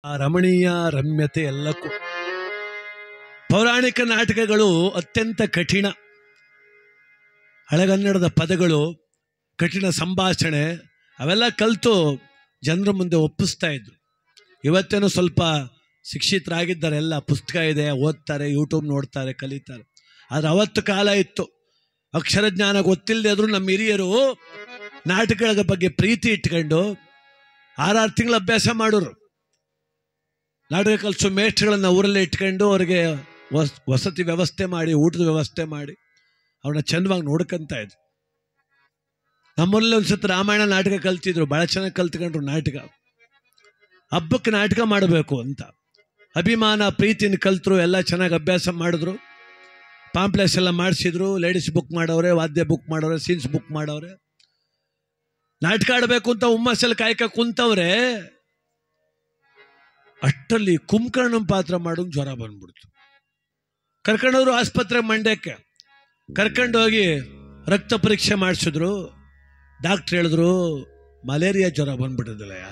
ಆ ರಮಣೀಯ ರಮ್ಯತೆ ಎಲ್ಲಕ್ಕೂ ಪೌರಾಣಿಕ ನಾಟಕಗಳು ಅತ್ಯಂತ ಕಠಿಣ ಹಳೆಗನ್ನಡದ ಪದಗಳು ಕಠಿಣ ಸಂಭಾಷಣೆ ಅವೆಲ್ಲ ಕಲಿತು ಜನರ ಮುಂದೆ ಒಪ್ಪಿಸ್ತಾ ಇದ್ರು ಇವತ್ತೇನು ಸ್ವಲ್ಪ ಶಿಕ್ಷಿತರಾಗಿದ್ದಾರೆ ಎಲ್ಲ ಪುಸ್ತಕ ಇದೆ ಓದ್ತಾರೆ ಯೂಟ್ಯೂಬ್ ನೋಡ್ತಾರೆ ಕಲಿತಾರೆ ಆದರೆ ಅವತ್ತು ಕಾಲ ಇತ್ತು ಅಕ್ಷರ ಜ್ಞಾನ ಗೊತ್ತಿಲ್ಲದೆ ಆದರೂ ನಮ್ಮ ಹಿರಿಯರು ನಾಟಕಗಳ ಬಗ್ಗೆ ಪ್ರೀತಿ ಇಟ್ಕೊಂಡು ಆರಾರು ತಿಂಗಳು ಅಭ್ಯಾಸ ಮಾಡೋರು ನಾಟಕ ಕಲಿಸೋ ಮೇಷ್ಟ್ರಗಳನ್ನ ಊರಲ್ಲೇ ಇಟ್ಕೊಂಡು ಅವ್ರಿಗೆ ವಸ್ ವಸತಿ ವ್ಯವಸ್ಥೆ ಮಾಡಿ ಊಟದ ವ್ಯವಸ್ಥೆ ಮಾಡಿ ಅವ್ರನ್ನ ಚಂದವಾಗಿ ನೋಡ್ಕೊಂತ ಇದ್ರು ನಮ್ಮಲ್ಲಿ ಒಂದ್ಸತಿ ರಾಮಾಯಣ ನಾಟಕ ಕಲ್ತಿದ್ರು ಭಾಳ ಚೆನ್ನಾಗಿ ಕಲ್ತ್ಕೊಂಡ್ರು ನಾಟಕ ಹಬ್ಬಕ್ಕೆ ನಾಟಕ ಮಾಡಬೇಕು ಅಂತ ಅಭಿಮಾನ ಪ್ರೀತಿನ ಕಲ್ತರು ಎಲ್ಲ ಚೆನ್ನಾಗಿ ಅಭ್ಯಾಸ ಮಾಡಿದ್ರು ಪಾಂಪ್ಲೆಸ್ ಎಲ್ಲ ಮಾಡಿಸಿದ್ರು ಲೇಡೀಸ್ ಬುಕ್ ಮಾಡವ್ರೆ ವಾದ್ಯ ಬುಕ್ ಮಾಡವ್ರೆ ಸೀನ್ಸ್ ಬುಕ್ ಮಾಡವ್ರೆ ನಾಟಕ ಆಡಬೇಕು ಅಂತ ಹುಮ್ಮಸ್ಸಲ್ಲಿ ಕಾಯ್ಕ ಕುಂತವ್ರೆ ಅಷ್ಟಲ್ಲಿ ಕುಂಕರ್ಣಂ ಪಾತ್ರ ಮಾಡೋಂಗ್ ಜ್ವರ ಬಂದ್ಬಿಡ್ತು ಕರ್ಕೊಂಡೋದ್ರು ಆಸ್ಪತ್ರೆ ಮಂಡ್ಯಕ್ಕೆ ಕರ್ಕೊಂಡು ಹೋಗಿ ರಕ್ತ ಪರೀಕ್ಷೆ ಮಾಡಿಸಿದ್ರು ಡಾಕ್ಟ್ರ್ ಹೇಳಿದ್ರು ಮಲೇರಿಯಾ ಜ್ವರ ಬಂದ್ಬಿಟ್ಟಿದ್ದಲ್ಲಯ್ಯ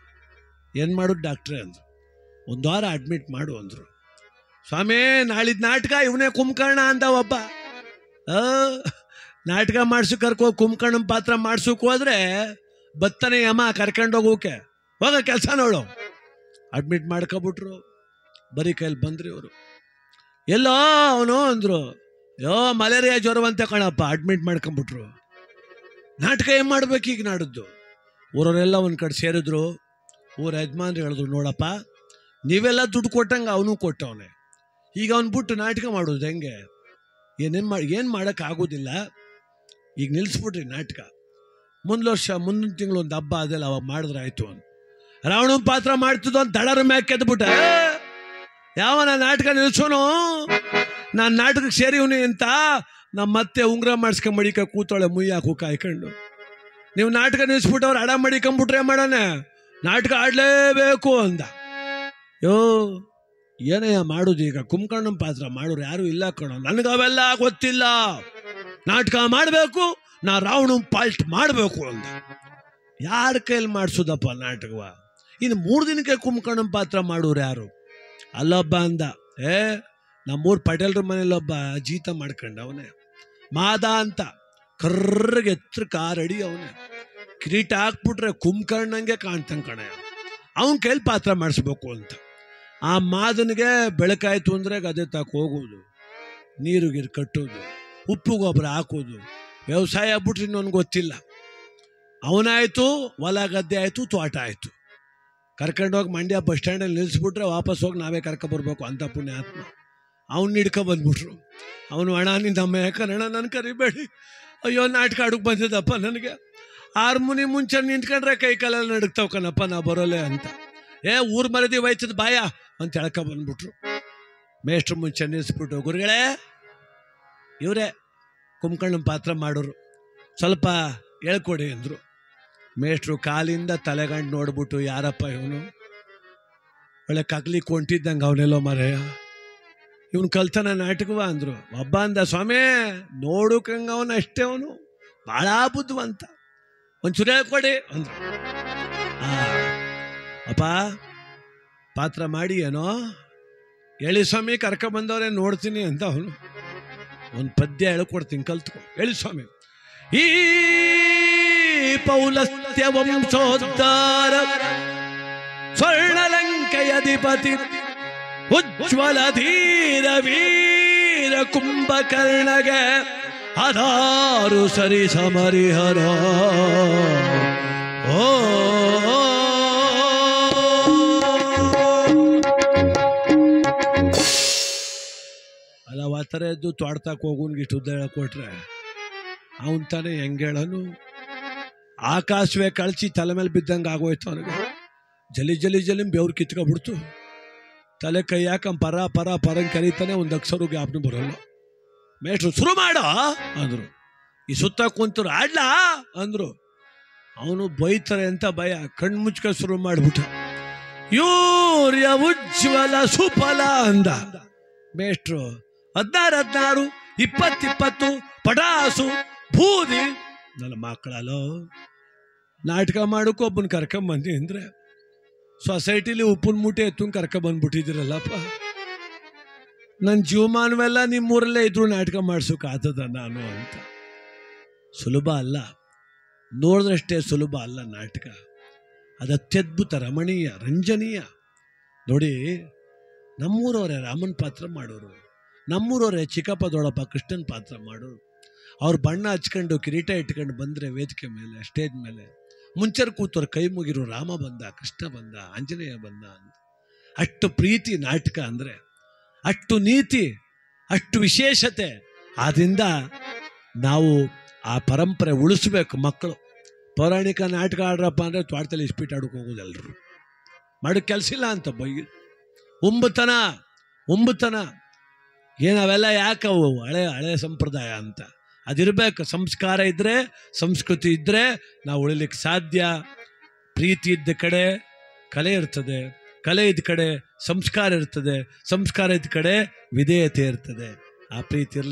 ಏನು ಮಾಡೋದು ಡಾಕ್ಟ್ರೇ ಅಂದ್ರು ಒಂದು ವಾರ ಅಡ್ಮಿಟ್ ಮಾಡು ಅಂದ್ರು ಸ್ವಾಮಿ ನಾಳಿದ್ ನಾಟಕ ಇವನೇ ಕುಂಕರ್ಣ ಅಂದ ಒಬ್ಬ ಆ, ನಾಟಕ ಮಾಡ್ಸು ಕರ್ಕೋ ಕುಂಕರ್ಣಂ ಪಾತ್ರ ಮಾಡ್ಸೋಕ್ ಹೋದ್ರೆ ಬತ್ತನೆ ಯಮ ಕರ್ಕೊಂಡು ಹೋಗೋಕೆ ಹೋಗ ಕೆಲಸ ನೋಡು ಅಡ್ಮಿಟ್ ಮಾಡ್ಕೊಬಿಟ್ರು ಬರೀ ಕೈಲಿ ಬಂದ್ರಿ ಅವರು ಎಲ್ಲೋ ಅವನು ಅಂದ್ರು ಯೋ ಮಲೇರಿಯಾ ಜ್ವರವಂತೆ ಕಣಪ್ಪ ಅಡ್ಮಿಟ್ ಮಾಡ್ಕೊಂಬಿಟ್ರು ನಾಟಕ ಏನ್ ಮಾಡ್ಬೇಕು ಈಗ ನಾಡದ್ದು ಊರವರೆಲ್ಲ ಒಂದ್ ಕಡೆ ಸೇರಿದ್ರು ಊರ ಯಜಮಾನ್ರು ಹೇಳಿದ್ರು ನೋಡಪ್ಪ ನೀವೆಲ್ಲ ದುಡ್ಡು ಕೊಟ್ಟಂಗೆ ಅವನು ಕೊಟ್ಟವನೆ ಈಗ ಅವ್ನು ಬಿಟ್ಟು ನಾಟಕ ಮಾಡೋದು ಹೆಂಗೆ ಏನೇನು ಮಾಡಿ ಏನು ಮಾಡೋಕೆ ಆಗೋದಿಲ್ಲ ಈಗ ನಿಲ್ಲಿಸ್ಬಿಟ್ರಿ ನಾಟಕ ಮುಂದ್ ವರ್ಷ ಮುಂದಿನ ತಿಂಗಳು ಒಂದು ಹಬ್ಬ ಅದೆಲ್ಲ ಅವಾಗ ಮಾಡಿದ್ರೆ ಆಯ್ತು ಅಂತ ರಾವಣನ್ ಪಾತ್ರ ಮಾಡ್ತಿದ್ದು ಅಂತ ದಳರ ಮ್ಯಾಕ್ ಕೆದ್ಬಿಟ್ಟ ಯಾವನ ನಾಟಕ ನಿಲ್ಸೋನು ನಾನು ನಾಟಕಕ್ಕೆ ಸೇರಿವ್ನಿ ಅಂತ ನಮ್ಮ ಮತ್ತೆ ಉಂಗ್ರ ಮಾಡಿಸ್ಕೊಂಡ್ ಮಡಿಕ ಕೂತಾಳೆ ಮುಯ್ಯಾಕು ಕಾಯ್ಕೊಂಡು ನೀವು ನಾಟಕ ನಿಲ್ಸ್ಬಿಟ್ಟವ್ರು ಅಡ ಮಡಿಕೊಂಬಿಟ್ರೆ ಮಾಡೋಣ ನಾಟಕ ಆಡ್ಲೇಬೇಕು ಅಂದ ಯೋ ಏನಯ್ಯ ಮಾಡುದು ಈಗ ಕುಂಕಣ್ಣನ ಪಾತ್ರ ಮಾಡೋರು ಯಾರು ಇಲ್ಲ ಕಣೋ ನನಗೆ ಅವೆಲ್ಲ ಗೊತ್ತಿಲ್ಲ ನಾಟಕ ಮಾಡಬೇಕು ನಾ ರಾವಣ ಪಾಲ್ಟ್ ಮಾಡಬೇಕು ಅಂದ ಯಾರ ಕೈಲಿ ಮಾಡಿಸೋದಪ್ಪ ನಾಟಕವ ಇನ್ನು ಮೂರು ದಿನಕ್ಕೆ ಕುಂಕಣ್ಣನ ಪಾತ್ರ ಮಾಡೋರು ಯಾರು ಅಲ್ಲೊಬ್ಬ ಅಂದ ಏ ನಮ್ಮೂರ್ ಪಟೇಲ್ರ ಮನೇಲೊಬ್ಬ ಜೀತ ಮಾಡ್ಕೊಂಡ ಅವನೇ ಮಾದ ಅಂತ ಕರ್ರಗೆ ಎತ್ತರ ಕಾರಡಿ ಅವನೇ ಕಿರೀಟ ಹಾಕ್ಬಿಟ್ರೆ ಕುಂಕರ್ಣಂಗೆ ಕಾಣ್ತಂಗ್ ಕಣ ಅವನ ಕೈಲಿ ಪಾತ್ರ ಮಾಡಿಸ್ಬೇಕು ಅಂತ ಆ ಮಾದನಿಗೆ ಬೆಳಕಾಯ್ತು ಅಂದ್ರೆ ಗದೆ ತಾಕ್ ಹೋಗೋದು ನೀರು ಗೀರು ಕಟ್ಟೋದು ಉಪ್ಪು ಗೊಬ್ಬರ ಹಾಕೋದು ವ್ಯವಸಾಯ ಬಿಟ್ರೆ ಇನ್ನೊಂದು ಗೊತ್ತಿಲ್ಲ ಅವನಾಯ್ತು ಹೊಲ ಗದ್ದೆ ಆಯ್ತು ತೋಟ ಆಯ್ತು ಕರ್ಕೊಂಡೋಗಿ ಮಂಡ್ಯ ಬಸ್ ಸ್ಟ್ಯಾಂಡಲ್ಲಿ ನಿಲ್ಲಿಸ್ಬಿಟ್ರೆ ವಾಪಸ್ ಹೋಗಿ ನಾವೇ ಕರ್ಕೊಬರ್ಬೇಕು ಅಂತ ಪುಣ್ಯಾತ್ಮ ಅವ್ನು ಹಿಡ್ಕೊ ಬಂದ್ಬಿಟ್ರು ಅವನು ಅಣ್ಣ ನಿಂದ ಅಮ್ಮ ಯಾಕಣ್ಣ ನನ್ನ ಕರಿಬೇಡಿ ಅಯ್ಯೋ ನಾಟಕ ಆಡಕ್ಕೆ ಬಂದಿದ್ದಪ್ಪ ನನಗೆ ಆರು ಮುನಿ ಮುಂಚೆ ನಿಂತ್ಕೊಂಡ್ರೆ ಕೈ ಕಾಲೆಲ್ಲ ನಡುಕ್ತಾವ ಕಣಪ್ಪ ನಾ ಬರೋಲೆ ಅಂತ ಏ ಊರ್ ಮರದಿ ಹೋಯ್ತದ ಬಾಯ ಅಂತ ಹೇಳ್ಕೊ ಬಂದ್ಬಿಟ್ರು ಮೇಷ್ಟ್ರು ಮುಂಚೆ ನಿಲ್ಲಿಸ್ಬಿಟ್ಟು ಗುರುಗಳೇ ಇವರೇ ಕುಂಕಣ್ಣನ ಪಾತ್ರ ಮಾಡೋರು ಸ್ವಲ್ಪ ಹೇಳ್ಕೊಡಿ ಅಂದರು ಮೇಷ್ಟ್ರು ಕಾಲಿಂದ ತಲೆಗಂಡು ನೋಡ್ಬಿಟ್ಟು ಯಾರಪ್ಪ ಇವನು ಒಳ್ಳೆ ಕಗ್ಲಿ ಕೊಂಟಿದ್ದಂಗೆ ಅವನೆಲ್ಲೋ ಮರೆಯ ಇವನು ಕಲ್ತನ ನಾಟಕವ ಅಂದ್ರು ಒಬ್ಬ ಅಂದ ಸ್ವಾಮಿ ನೋಡುಕಂಗ ಅವನು ಅಷ್ಟೇ ಅವನು ಭಾಳ ಬುದ್ಧಿವಂತ ಒಂಚೂರು ಹೇಳ್ಕೊಡಿ ಅಂದ್ರು ಆ, ಅಪ್ಪ ಪಾತ್ರ ಮಾಡಿ ಏನೋ ಹೇಳಿ ಸ್ವಾಮಿ ಕರ್ಕ ಬಂದವ್ರೆ ನೋಡ್ತೀನಿ ಅಂತ ಅವನು ಒಂದು ಪದ್ಯ ಹೇಳ್ಕೊಡ್ತೀನಿ ಕಲ್ತ್ಕೊ ಹೇಳಿ ಸ್ವಾಮಿ ಈ ಪೌಲಸ್ತ್ಯ ವಂಶೋದ್ಧಾರ ಸ್ವರ್ಣಲಂಕೆಯಧಿಪತಿ ಉಜ್ವಲ ಧೀರ ವೀರ ಕುಂಭಕರ್ಣಗೆ ಅದಾರು ಸರಿ ಸಮರಿಹರ ಓ ಅಲ್ಲ ಆ ಥರ ಎದ್ದು ತೋಡ್ತಾಕ್ ಹೋಗೋನ್ಗೆ ಇಷ್ಟು ಉದ್ದ ಕೊಟ್ರೆ ಅವನ್ ತಾನೇ ಹೆಂಗೆ ಹೇಳನು ಆಕಾಶವೇ ಕಳ್ಸಿ ತಲೆ ಮೇಲೆ ಬಿದ್ದಂಗೆ ಆಗೋಯ್ತು ಅವನಿಗೆ ಜಲಿ ಜಲಿ ಜಲಿ ಬೆವ್ರು ಕಿತ್ಕೊಬಿಡ್ತು ತಲೆ ಕೈ ಹಾಕಂ ಪರ ಪರ ಪರಂಗ್ ಕರೀತಾನೆ ಒಂದು ಅಕ್ಷರ ಜ್ಞಾಪನ ಬರಲ್ಲ ಮೇಷ್ಟ್ರು ಶುರು ಮಾಡೋ ಅಂದ್ರು ಈ ಸುತ್ತ ಕುಂತರು ಆಡ್ಲಾ ಅಂದ್ರು ಅವನು ಬೈತಾರೆ ಅಂತ ಭಯ ಕಣ್ಣು ಮುಚ್ಕ ಶುರು ಮಾಡ್ಬಿಟ್ಟ ಯೂರ್ಯ ಉಜ್ವಲ ಸುಫಲ ಅಂದ ಮೇಷ್ಟ್ರು ಹದಿನಾರು ಹದಿನಾರು ಇಪ್ಪತ್ತಿಪ್ಪತ್ತು ಪಟಾಸು ಬೂದಿ ನನ್ನ ಮಕ್ಕಳಲ್ಲೋ ನಾಟಕ ಮಾಡೋಕೆ ಒಬ್ಬನ ಕರ್ಕೊಂಬಂದಿ ಅಂದ್ರೆ ಸೊಸೈಟಿಲಿ ಉಪ್ಪಿನ ಮೂಟೆ ಎತ್ತು ಕರ್ಕ ಬಂದ್ಬಿಟ್ಟಿದ್ದೀರಲ್ಲಪ್ಪ ನನ್ನ ಜೀವಮಾನವೆಲ್ಲ ನಿಮ್ಮೂರಲ್ಲೇ ಇದ್ರು ನಾಟಕ ಮಾಡ್ಸೋಕೆ ಆತದ ನಾನು ಅಂತ ಸುಲಭ ಅಲ್ಲ ನೋಡಿದ್ರಷ್ಟೇ ಸುಲಭ ಅಲ್ಲ ನಾಟಕ ಅದು ಅತ್ಯದ್ಭುತ ರಮಣೀಯ ರಂಜನೀಯ ನೋಡಿ ನಮ್ಮೂರವರೇ ರಾಮನ್ ಪಾತ್ರ ಮಾಡೋರು ನಮ್ಮೂರವರೇ ಚಿಕ್ಕಪ್ಪ ದೊಡ್ಡಪ್ಪ ಕೃಷ್ಣನ್ ಪಾತ್ರ ಮಾಡೋರು ಅವ್ರು ಬಣ್ಣ ಹಚ್ಕೊಂಡು ಕಿರೀಟ ಇಟ್ಕೊಂಡು ಬಂದರೆ ವೇದಿಕೆ ಮೇಲೆ ಸ್ಟೇಜ್ ಮೇಲೆ ಮುಂಚರ್ ಕೂತವ್ರು ಕೈ ಮುಗಿರು ರಾಮ ಬಂದ ಕೃಷ್ಣ ಬಂದ ಆಂಜನೇಯ ಬಂದ ಅಂತ ಅಷ್ಟು ಪ್ರೀತಿ ನಾಟಕ ಅಂದರೆ ಅಷ್ಟು ನೀತಿ ಅಷ್ಟು ವಿಶೇಷತೆ ಆದ್ರಿಂದ ನಾವು ಆ ಪರಂಪರೆ ಉಳಿಸ್ಬೇಕು ಮಕ್ಕಳು ಪೌರಾಣಿಕ ನಾಟಕ ಆಡ್ರಪ್ಪ ಅಂದರೆ ತ್ವಾಟದಲ್ಲಿ ಇಸ್ಪೀಟ್ ಆಡೋಕೆ ಹೋಗೋದು ಎಲ್ಲರೂ ಮಾಡೋ ಕೆಲಸ ಇಲ್ಲ ಅಂತ ಬೈ ಒಂಬತನ ಒಂಬತನ ಏನು ಅವೆಲ್ಲ ಯಾಕವು ಹಳೆ ಹಳೆ ಸಂಪ್ರದಾಯ ಅಂತ ಅದಿರಬೇಕು ಸಂಸ್ಕಾರ ಇದ್ದರೆ ಸಂಸ್ಕೃತಿ ಇದ್ದರೆ ನಾವು ಉಳಿಲಿಕ್ಕೆ ಸಾಧ್ಯ ಪ್ರೀತಿ ಇದ್ದ ಕಡೆ ಕಲೆ ಇರ್ತದೆ ಕಲೆ ಇದ್ದ ಕಡೆ ಸಂಸ್ಕಾರ ಇರ್ತದೆ ಸಂಸ್ಕಾರ ಇದ್ದ ಕಡೆ ವಿಧೇಯತೆ ಇರ್ತದೆ ಆ ಪ್ರೀತಿ ಇರ್ಲಿ